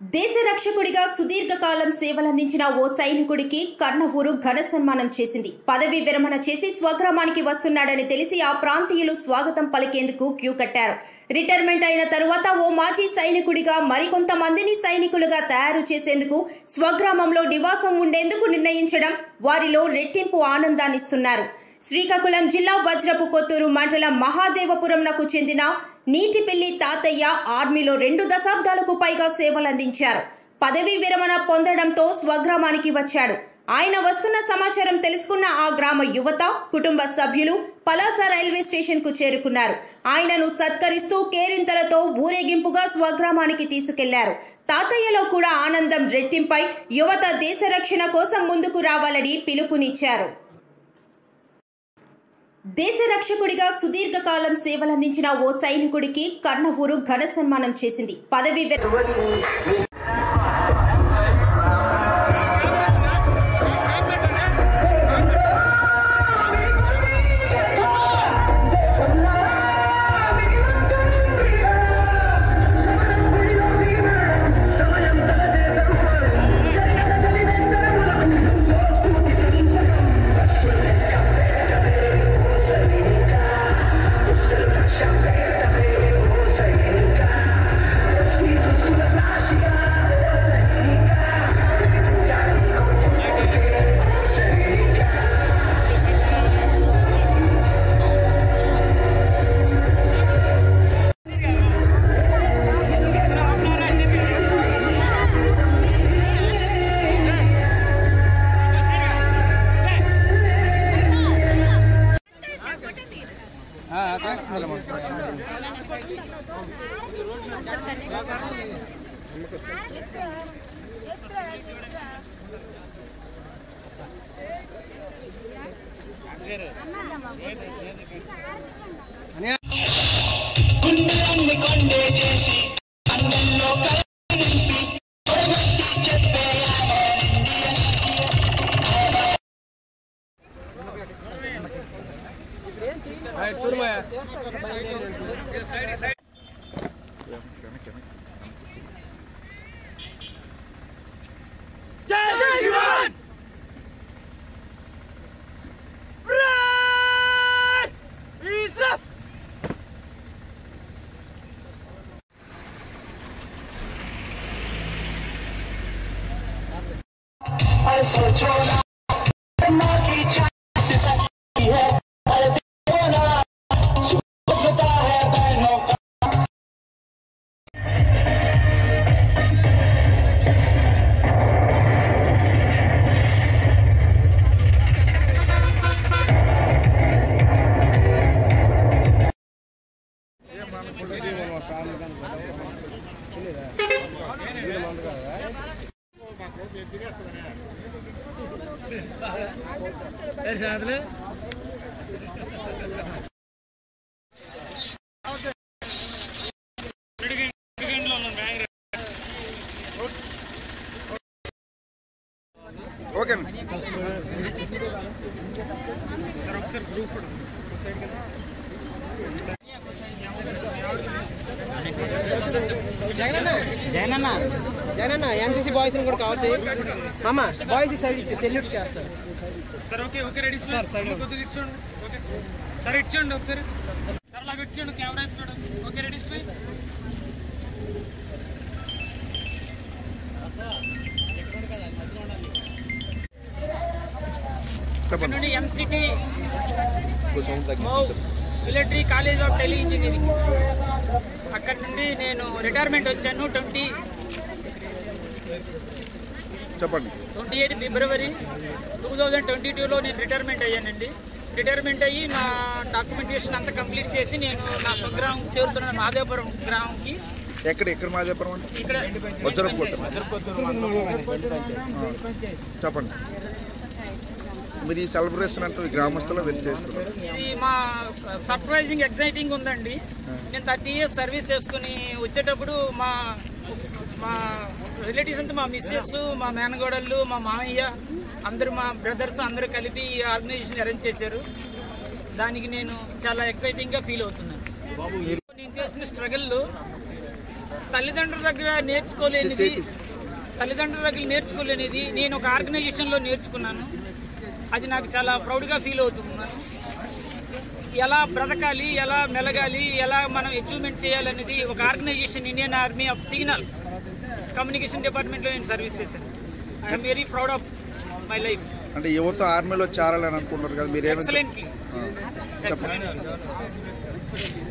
దేశ రక్షకుడిగా సుదీర్ఘకాలం సేవలందించిన ఓ సైనికుడికి కర్ణవూరు ఘన సన్మానం చేసింది పదవి విరమణ చేసి స్వగ్రామానికి వస్తున్నాడని తెలిసి ఆ ప్రాంతీయులు స్వాగతం పలికేందుకు క్యూ కట్టారు రిటైర్మెంట్ అయిన తరువాత ఓ మాజీ సైనికుడిగా మరికొంతమందిని సైనికులుగా తయారు చేసేందుకు స్వగ్రామంలో నివాసం ఉండేందుకు నిర్ణయించడం వారిలో రెట్టింపు ఆనందాన్నిస్తున్నారు శ్రీకాకుళం జిల్లా వజ్రపు కొత్తూరు మండలం మహాదేవపురంనకు చెందిన నీటిపిల్లి తాతయ్య ఆర్మీలో రెండు దశాబ్దాలకు పైగా సేవలందించారు పదవీ విరమణ పొందడంతో స్వగ్రామానికి వచ్చాడు ఆయన వస్తున్న సమాచారం తెలుసుకున్న ఆ గ్రామ యువత కుటుంబ సభ్యులు పలాస రైల్వే స్టేషన్ కు చేరుకున్నారు ఆయనను సత్కరిస్తూ కేరింతలతో ఊరేగింపుగా స్వగ్రామానికి తీసుకెళ్లారు తాతయ్యలో కూడా ఆనందం రెట్టింపై యువత దేశ రక్షణ కోసం ముందుకు రావాలని పిలుపునిచ్చారు దేశ రక్షకుడిగా సుదీర్ఘకాలం సేవలందించిన ఓ సైనికుడికి కర్ణవూరు ఘన సన్మానం చేసింది పదవి విర- గుండెలన్నీ కొండే చేసి అందరిలో కలిసి నింపి తొడగొట్టి చెప్పేయాలి జై జవాన్ బ్రేక్ ఇజ్రత్ पर सोचो ना माँ की चाह से सकती है पर देखो ना सुखता है बहनों का okay Jagananna Jagananna NCC boys కూడా కావచ్చు మామ బాయ్స్ సైడ్ ఇచ్చి సెల్యూట్ చేస్తారు sir okay okay ready sir sir కొద్దిగా ఇచ్చోండి ఓకే సార్ ఇచ్చోండి ఒకసారి సార్ అలాగ ఇచ్చోండి కెమెరా ఇచ్చోండి ఓకే రెడీ సార్ చెప్పండి నుండి ఎంసిటీ కొంచెం తగ్గి Mhow military college of tele engineering అక్కడ నుండి నేను రిటైర్మెంట్ వచ్చాను ట్వంటీ చెప్పండి twenty eight February two thousand twenty టూలో నేను రిటైర్మెంట్ అయ్యానండి రిటైర్మెంట్ అయ్యి నా డాక్యుమెంటేషన్ అంతా కంప్లీట్ చేసి నేను నా స్వగ్రామం చేరుతున్న మాదేవపురం గ్రామంకి ఎక్కడ ఎక్కడ మాదేపురం అండి ఇక్కడ వజ్రపు చెప్పండి మీరు ఈ సెలబ్రేషన్ అంటూ ఈ గ్రామస్తులు వెళ్ళి చేస్తున్నారు ఇది మా సర్ప్రైజింగ్ ఎగ్జైటింగ్ ఉందండి నేను థర్టీ ఇయర్స్ సర్వీస్ చేసుకుని వచ్చేటప్పుడు మా మా రిలేటివ్స్ అంతా మా మిస్సెస్ మా మేనగోడళ్ళు మా మామయ్య అందరూ మా బ్రదర్స్ అందరూ కలిపి ఈ ఆర్గనైజేషన్ అరేంజ్ చేశారు దానికి నేను చాలా ఎక్సైటింగ్గా ఫీల్ అవుతున్నాను నేను చేసిన స్ట్రగుల్ తల్లిదండ్రుల దగ్గర నేర్చుకోలేనిది తల్లిదండ్రుల దగ్గర నేర్చుకోలేనిది నేను ఒక ఆర్గనైజేషన్లో నేర్చుకున్నాను అది నాకు చాలా ప్రౌడ్గా ఫీల్ అవుతున్నాను ఎలా బ్రతకాలి ఎలా మెలగాలి ఎలా మనం అచీవ్మెంట్ చేయాలనేది ఒక organisation Indian army of signals communication డిపార్ట్మెంట్లో నేను సర్వీస్ చేశాను I'm very proud of my life అంటే యువత ఆర్మీలో చేరాలని అనుకుంటున్నారు కదా మీరేమైనా ఎక్సలెంట్లీ చెప్పండి